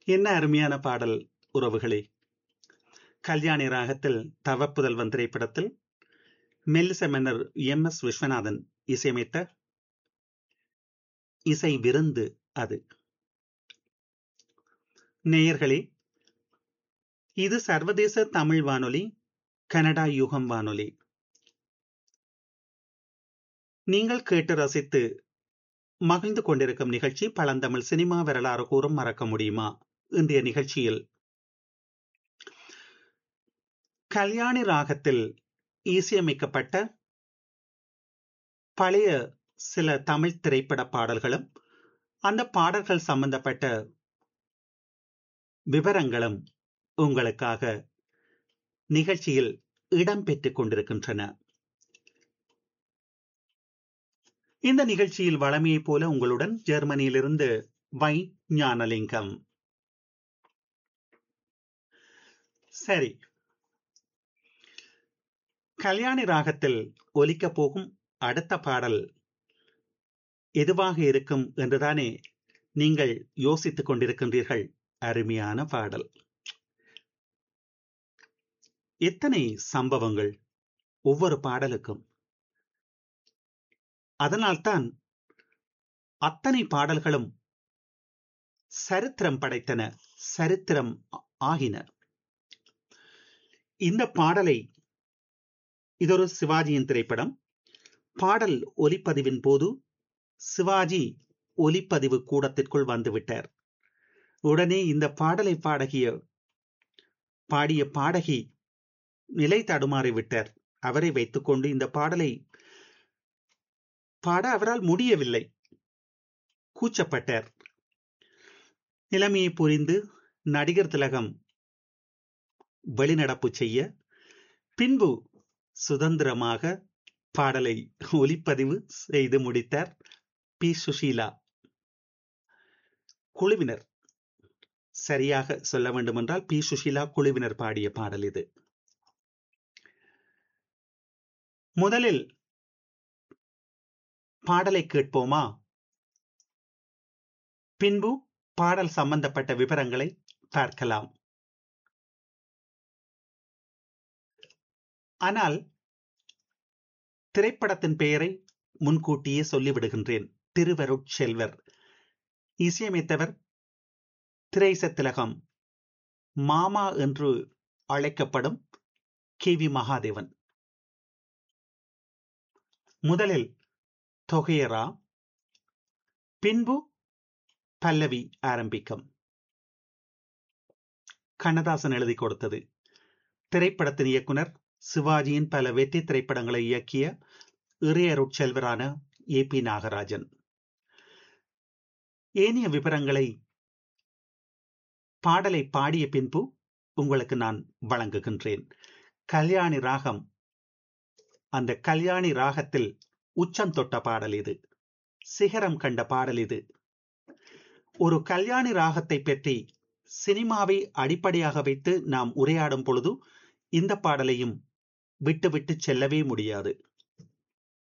என்ன அருமையான பாடல் உறவுகளே கல்யாணி ராகத்தில் தவப்புதல்வன் திரைப்படத்தில் மெல்லிச மன்னர் எம் எஸ் விஸ்வநாதன் இசையமைத்த இசை விருந்து அது நேயர்களே இது சர்வதேச தமிழ் வானொலி கனடா யுகம் வானொலி நீங்கள் கேட்டு ரசித்து மகிழ்ந்து கொண்டிருக்கும் நிகழ்ச்சி பழந்தமிழ் சினிமா வரலாறு கூறும் மறக்க முடியுமா இன்றைய நிகழ்ச்சியில் கல்யாணி ராகத்தில் இசையமைக்கப்பட்ட பழைய சில தமிழ் திரைப்பட பாடல்களும் அந்த பாடல்கள் சம்பந்தப்பட்ட விவரங்களும் உங்களுக்காக நிகழ்ச்சியில் இடம்பெற்றுக் கொண்டிருக்கின்றன இந்த நிகழ்ச்சியில் வளமையைப் போல உங்களுடன் ஜெர்மனியிலிருந்து வை ஞானலிங்கம் சரி கல்யாணி ராகத்தில் ஒலிக்கப் போகும் அடுத்த பாடல் எதுவாக இருக்கும் என்றுதானே நீங்கள் யோசித்துக் கொண்டிருக்கின்றீர்கள் அருமையான பாடல் எத்தனை சம்பவங்கள் ஒவ்வொரு பாடலுக்கும் அதனால்தான் அத்தனை பாடல்களும் சரித்திரம் படைத்தன சரித்திரம் ஆகின இந்த பாடலை இதொரு சிவாஜியின் திரைப்படம் பாடல் ஒலிப்பதிவின் போது சிவாஜி ஒலிப்பதிவு கூடத்திற்குள் வந்துவிட்டார் உடனே இந்த பாடலை பாடகிய பாடிய பாடகி நிலை தடுமாறி விட்டார் அவரை வைத்துக்கொண்டு இந்த பாடலை பாட அவரால் முடியவில்லை கூச்சப்பட்டார் நிலைமையை புரிந்து நடிகர் திலகம் வெளிநடப்பு செய்ய பின்பு சுதந்திரமாக பாடலை ஒலிப்பதிவு செய்து முடித்தார் பி சுஷீலா குழுவினர் சரியாக சொல்ல வேண்டுமென்றால் பி சுஷீலா குழுவினர் பாடிய பாடல் இது முதலில் பாடலை கேட்போமா பின்பு பாடல் சம்பந்தப்பட்ட விவரங்களை பார்க்கலாம் ஆனால் திரைப்படத்தின் பெயரை முன்கூட்டியே சொல்லிவிடுகின்றேன் திருவருட்செல்வர் இசையமைத்தவர் திரைச திலகம் மாமா என்று அழைக்கப்படும் கே வி மகாதேவன் முதலில் தொகையரா பின்பு பல்லவி ஆரம்பிக்கும் கண்ணதாசன் எழுதி கொடுத்தது திரைப்படத்தின் இயக்குனர் சிவாஜியின் பல வெற்றி திரைப்படங்களை இயக்கிய இறையருட்செல்வரான ஏ பி நாகராஜன் ஏனைய விவரங்களை பாடலை பாடிய பின்பு உங்களுக்கு நான் வழங்குகின்றேன் கல்யாணி ராகம் அந்த கல்யாணி ராகத்தில் உச்சம் தொட்ட பாடல் இது சிகரம் கண்ட பாடல் இது ஒரு கல்யாணி ராகத்தை பற்றி சினிமாவை அடிப்படையாக வைத்து நாம் உரையாடும் பொழுது இந்த பாடலையும் விட்டு விட்டு செல்லவே முடியாது